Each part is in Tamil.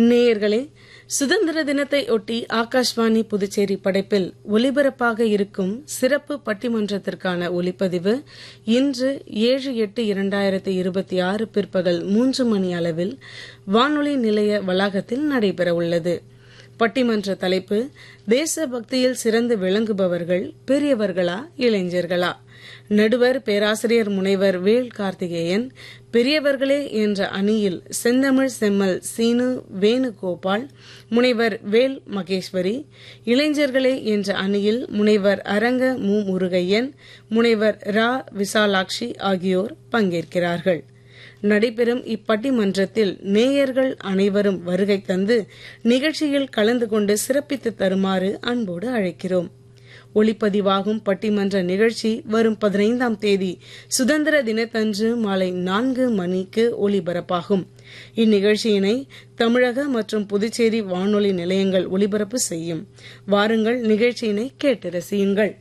நேயர்களே சுதந்திர தினத்தை ஒட்டி ஆகாஷ்வாணி புதுச்சேரி படைப்பில் ஒலிபரப்பாக இருக்கும் சிறப்பு பட்டிமன்றத்திற்கான ஒலிப்பதிவு இன்று ஏழு எட்டு இரண்டாயிரத்தி இருபத்தி ஆறு பிற்பகல் மூன்று மணி அளவில் வானொலி நிலைய வளாகத்தில் நடைபெறவுள்ளது பட்டிமன்ற தலைப்பு தேசபக்தியில் சிறந்து விளங்குபவர்கள் பெரியவர்களா இளைஞர்களா நடுவர் பேராசிரியர் முனைவர் வேல் கார்த்திகேயன் பெரியவர்களே என்ற அணியில் செந்தமிழ் செம்மல் சீனு வேணுகோபால் முனைவர் வேல் மகேஸ்வரி இளைஞர்களே என்ற அணியில் முனைவர் அரங்க மு முருகையன் முனைவர் ரா விசாலாட்சி ஆகியோர் பங்கேற்கிறார்கள் நடைபெறும் இப்பட்டிமன்றத்தில் நேயர்கள் அனைவரும் வருகை தந்து நிகழ்ச்சியில் கலந்து கொண்டு சிறப்பித்து தருமாறு அன்போடு அழைக்கிறோம் ஒளிப்பதிவாகும் பட்டிமன்ற நிகழ்ச்சி வரும் பதினைந்தாம் தேதி சுதந்திர தினத்தன்று மாலை நான்கு மணிக்கு ஒலிபரப்பாகும் இந்நிகழ்ச்சியினை தமிழக மற்றும் புதுச்சேரி வானொலி நிலையங்கள் ஒலிபரப்பு செய்யும் வாருங்கள் நிகழ்ச்சியினை கேட்டு ரசியுங்கள்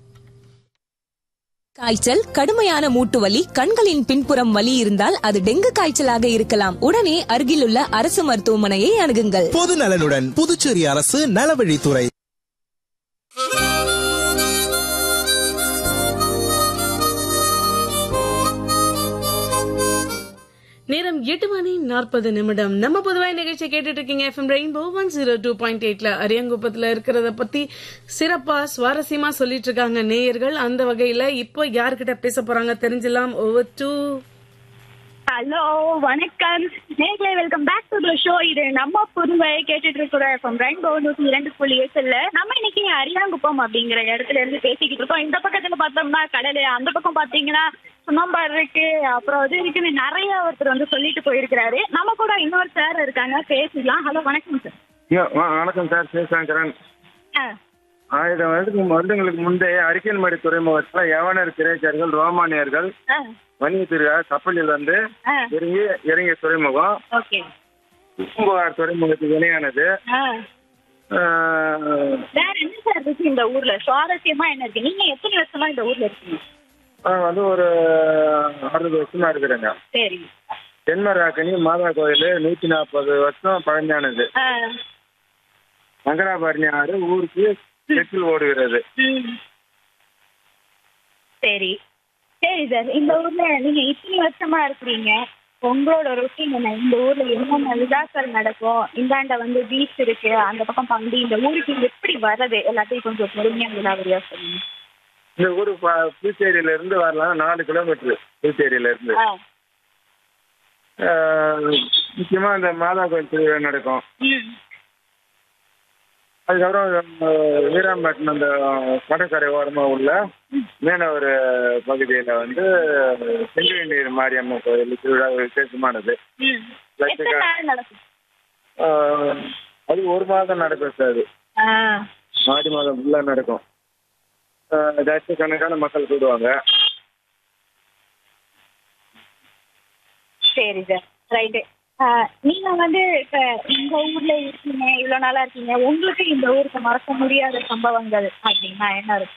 காய்ச்சல் கடுமையான மூட்டு வலி கண்களின் பின்புறம் வலி இருந்தால் அது டெங்கு காய்ச்சலாக இருக்கலாம் உடனே அருகிலுள்ள அரசு மருத்துவமனையை அணுகுங்கள் பொது நலனுடன் புதுச்சேரி அரசு நலவழித்துறை நேரம் எட்டு மணி நாற்பது நிமிடம் நம்ம பொதுவாக நிகழ்ச்சி கேட்டுட்டு இருக்கீங்க FM Rainbow one zero two point எயிட்ல அரியங்குப்பத்துல இருக்கிறத பத்தி சிறப்பா சுவாரஸ்யமா சொல்லிட்டு இருக்காங்க நேயர்கள் அந்த வகையில இப்போ யார்கிட்ட பேச போறாங்க தெரிஞ்சிடலாம் ஓவர் டூ ஹலோ வணக்கம் நேர்களை welcome back to the show இது நம்ம புதுவை கேட்டுட்டு இருக்கிற ஃப்ரம் ரெயின்போ நூற்றி இரண்டு புள்ளி எட்டுல நம்ம இன்னைக்கு அரியாங்குப்பம் அப்படிங்கிற இடத்துல இருந்து பேசிக்கிட்டு இருக்கோம் இந்த பக்கத்துல பார்த்தோம்னா கடல் அந்த பக்கம் பாத்தீங்கன்னா சுண்ணம்பார் இருக்கு அப்புறம் இது இருக்குன்னு நிறைய ஒருத்தர் வந்து சொல்லிட்டு போயிருக்கிறாரு நம்ம கூட இன்னொரு சார் இருக்காங்க பேசிடலாம் ஹலோ வணக்கம் சார் ஐயா, வா- வணக்கம் சார் சிவசங்கரன் ஆ ஆயிரம் வருடத்துக்கு வருடங்களுக்கு முந்தைய அரிக்கன்மடி துறைமுகத்தில் யவனர் திரைச்சர்கள் ரோமானியர்கள் ஆ வணிகத்திற்காக கப்பலில் வந்து ஆ இறங்கி இறங்கிய துறைமுகம் ஓகே பூம்புகார் துறைமுகத்துக்கு இணையானது ஆ ஆஹ், வேற என்ன சார் இருக்கு இந்த ஊர்ல சுவாரஸ்யமா என்ன இருக்கு நீங்க எத்தனை வருஷமா இந்த ஊர்ல இருக்கீங்க நான் வந்து ஒரு அறுபது வருஷமா இருக்கிறேங்க சரி தென்மராக்கனி மாதா கோயில் நூற்றி நாற்பது வருஷம் பழமையானது ஆ சங்கராபரணி ஆறு ஊருக்கு தெற்கில் ஓடுகிறது ம். சரி சரி சார் இந்த ஊர்ல நீங்க இத்தனை வருஷமா இருக்கிறீங்க உங்களோட ரொட்டீன் என்ன இந்த ஊர்ல என்னென்ன விழாக்கள் நடக்கும் இந்தாண்ட வந்து பீச் இருக்கு அந்த பக்கம் பண்டி இந்த ஊருக்கு எப்படி வர்றது எல்லாத்தையும் கொஞ்சம் பொறுமையா விழாவரியா சொல்லுங்க இந்த ஊர் ப- புதுச்சேரியில இருந்து வரலாம் நாலு கிலோமீட்டர் புதுச்சேரியில இருந்து ஆ. ஆஹ், முக்கியமா இந்த மாதா கோயில் திருவிழா நடக்கும் ம். அதுக்கப்புறம் அஹ், வீராம்பட்டினம் அந்த கடற்கரை ஓரமா உள்ள மீனவர் பகுதியில வந்து செங்கை நீர் மாரியம்மன் கோயில் திருவிழா விசேஷமானது ம். எத்தனை நாள் நடக்கும் ஆஹ், அது ஒரு மாதம் நடக்கும் சார் அது ஆ. ஆடி மாதம் ஃபுல்லா நடக்கும் ஆஹ், லட்சக்கணக்கான மக்கள் கூடுவாங்க சரி சார் ரைட்டு நீங்க வந்து இப்ப இந்த ஊர்ல இருக்கீங்க இவ்வளவு நாளா இருக்கீங்க உங்களுக்கு இந்த ஊருக்கு மறக்க முடியாத சம்பவங்கள் அப்படின்னா என்ன இருக்கு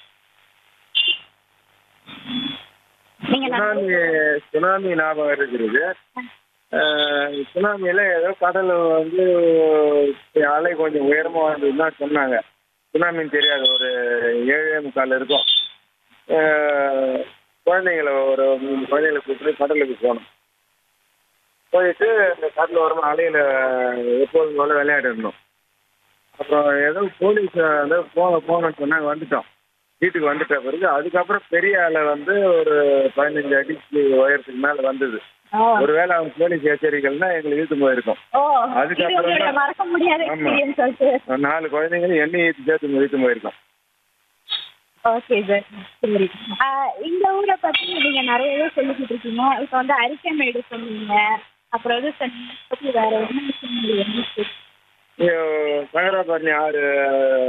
நீங்க நான் சுனாமி சுனாமி ஞாபகம் இருக்கிறது ஆஹ், சுனாமியில ஏதோ கடல் வந்து அலை கொஞ்சம் உயரமா வந்ததுன்னு தான் சொன்னாங்க சுனாமின்னு தெரியாது ஒரு ஏழே முக்கால் இருக்கும் ஆஹ், குழந்தைங்கள ஒரு மூணு குழந்தைங்களை கூப்பிட்டு கடலுக்கு போனோம் போயிட்டு இந்த கடல் ஓரமா அலையில எப்போதும் போல விளையாடிருந்தோம் அப்புறம் ஏதோ போலீஸ் ஏதோ போக போகணும்னு சொன்னாங்க வந்துட்டோம் வீட்டுக்கு வந்துட்ட பிறகு அதுக்கப்புறம் பெரிய அலை வந்து ஒரு பதினஞ்சு அடிக்கு உயரத்துக்கு மேல வந்தது ஓ. ஒருவேளை அவங்க போலீஸ் எச்சரிக்கைகள்னா எங்களுக்கு இழுத்து போயிருக்கோம் ஓ அதுக்கப்புறம் இது உங்களோட தான்- மறக்க முடியாத ஆமா. எக்ஸ்பீரியன்ஸ் ஆச்சு நாலு குழந்தைங்களும் எண்ணெய் ஏற்றி சேர்த்து இழுத்து போயிருக்கோம் ஓகே சார் சரி ஆ, இந்த ஊரை பத்தி நீங்க நிறையவே சொல்லிக்கிட்டு இருக்கீங்க இப்போ வந்து அரிக்கமேடு சொன்னீங்க அப்புறம் இது சொன்னீங்க பத்தி வேற என்ன விஷயம் உங்களுக்கு என்ன சங்கராபரணி ஆறு